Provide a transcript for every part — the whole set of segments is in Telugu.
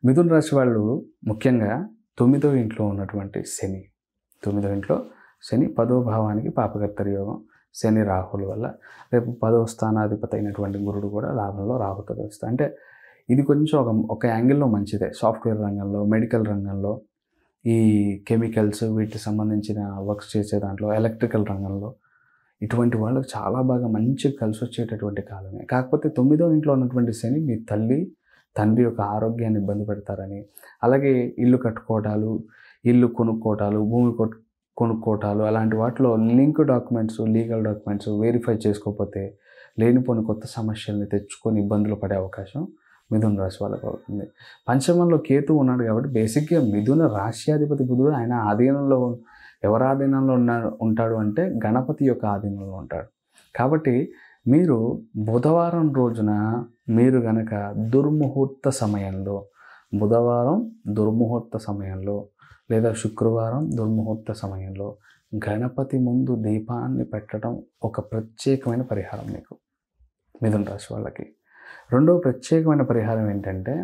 మిథున రాశి వాళ్ళు ముఖ్యంగా తొమ్మిదో ఇంట్లో ఉన్నటువంటి శని తొమ్మిదో ఇంట్లో శని పదో భావానికి పాపకర్తరి యోగం శని రాహుల వల్ల రేపు పదో స్థానాధిపతి అయినటువంటి గురుడు కూడా లాభంలో రాహుతో కలుస్తాయి అంటే ఇది కొంచెం ఒక ఒక యాంగిల్లో మంచిదే సాఫ్ట్వేర్ రంగంలో మెడికల్ రంగంలో ఈ కెమికల్స్ వీటికి సంబంధించిన వర్క్స్ చేసే దాంట్లో ఎలక్ట్రికల్ రంగంలో ఇటువంటి వాళ్ళకి చాలా బాగా మంచిగా కలిసి వచ్చేటటువంటి కాలమే కాకపోతే తొమ్మిదో ఇంట్లో ఉన్నటువంటి శని మీ తల్లి తండ్రి యొక్క ఆరోగ్యాన్ని ఇబ్బంది పెడతారని అలాగే ఇల్లు కట్టుకోవటాలు ఇల్లు కొనుక్కోవటాలు భూమి కొట్ కొనుక్కోవటాలు అలాంటి వాటిలో link documents legal documents verify చేసుకోకపోతే లేనిపోని కొత్త సమస్యల్ని తెచ్చుకొని ఇబ్బందులు పడే అవకాశం మిథున రాశి వాళ్ళకు అవుతుంది పంచమంలో కేతు ఉన్నాడు కాబట్టి బేసిక్గా మిథున రాశ్యాధిపతి బుధుడు ఆయన ఆధీనంలో ఉన్- ఎవరి ఆధీనంలో ఉన్నాడు ఉంటాడు అంటే గణపతి యొక్క ఆధీనంలో ఉంటాడు కాబట్టి మీరు బుధవారం రోజున మీరు గనక దుర్ముహూర్త సమయంలో బుధవారం దుర్ముహూర్త సమయంలో లేదా శుక్రవారం దుర్ముహూర్త సమయంలో గణపతి ముందు దీపాన్ని పెట్టడం ఒక ప్రత్యేకమైన పరిహారం మీకు మిథున రాశి వాళ్ళకి రెండవ ప్రత్యేకమైన పరిహారం ఏంటంటే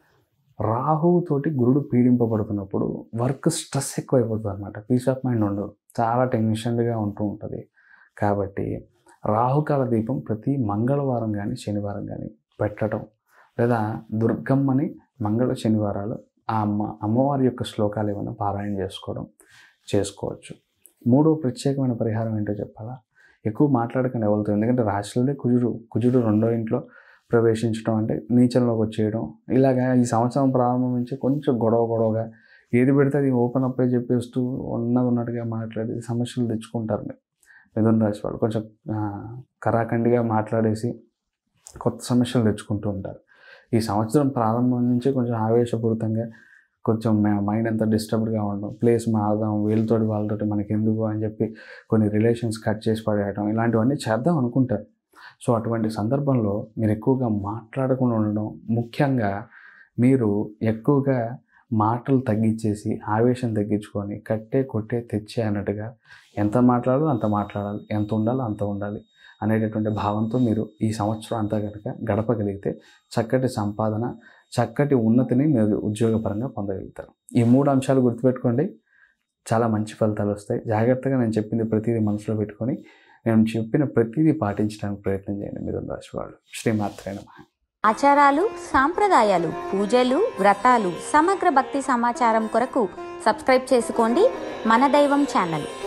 రాహువుతోటి గురుడు పీడింపబడుతున్నప్పుడు వర్క్ స్ట్రెస్ ఎక్కువైపోతుంది అనమాట పీస్ ఆఫ్ మైండ్ ఉండదు చాలా టెన్షన్గా ఉంటూ ఉంటుంది కాబట్టి రాహుకాల దీపం ప్రతి మంగళవారం కానీ శనివారం కానీ పెట్టడం లేదా దుర్గమ్మని మంగళ శనివారాలు ఆ అమ్మ అమ్మవారి యొక్క శ్లోకాలు ఏమైనా పారాయణ చేసుకోవడం చేసుకోవచ్చు మూడో ప్రత్యేకమైన పరిహారం ఏంటో చెప్పాలా ఎక్కువ మాట్లాడకండి ఎవరితో ఎందుకంటే రాశిలోనే కుజుడు కుజుడు రెండో ఇంట్లో ప్రవేశించడం అంటే నీచంలోకి వచ్చేయడం ఇలాగా ఈ సంవత్సరం ప్రారంభం నుంచి కొంచెం గొడవ గొడవగా ఏది పెడితే అది ఓపెన్ అప్ చెప్పేస్తూ ఉన్నది ఉన్నట్టుగా మాట్లాడి సమస్యలు తెచ్చుకుంటారు మీరు మిథున రాశి వాళ్ళు కొంచెం ఆ, కరాఖండిగా మాట్లాడేసి కొత్త సమస్యలు తెచ్చుకుంటూ ఉంటారు ఈ సంవత్సరం ప్రారంభం నుంచి కొంచెం ఆవేశపూరితంగా కొంచెం మైండ్ అంతా డిస్టర్బ్డ్గా ఉండడం ప్లేస్ మారదాం వీళ్ళతోటి వాళ్ళతోటి మనకి ఎందుకు అని చెప్పి కొన్ని రిలేషన్స్ కట్ చేసి పడేయడం ఇలాంటివన్నీ చేద్దాం అనుకుంటారు సో అటువంటి సందర్భంలో మీరు ఎక్కువగా మాట్లాడకుండా ఉండడం ముఖ్యంగా మీరు ఎక్కువగా మాటలు తగ్గించేసి ఆవేశం తగ్గించుకొని కట్టే కొట్టే తెచ్చే అన్నట్టుగా ఎంత మాట్లాడాలో అంత మాట్లాడాలి ఎంత ఉండాలో అంత ఉండాలి అనేటటువంటి భావంతో మీరు ఈ సంవత్సరం అంతా కనుక గడపగలిగితే చక్కటి సంపాదన చక్కటి ఉన్నతిని మీరు ఉద్యోగపరంగా పొందగలుగుతారు ఈ మూడు అంశాలు గుర్తుపెట్టుకోండి చాలా మంచి ఫలితాలు వస్తాయి జాగ్రత్తగా నేను చెప్పింది ప్రతిదీ మనసులో పెట్టుకొని నేను చెప్పిన ప్రతిదీ పాటించడానికి ప్రయత్నం చేయండి మీరు రాశి వాళ్ళు శ్రీమాత్రే నమః ఆచారాలు సాంప్రదాయాలు పూజలు వ్రతాలు సమగ్ర భక్తి సమాచారం కొరకు సబ్స్క్రైబ్ చేసుకోండి మన దైవం ఛానల్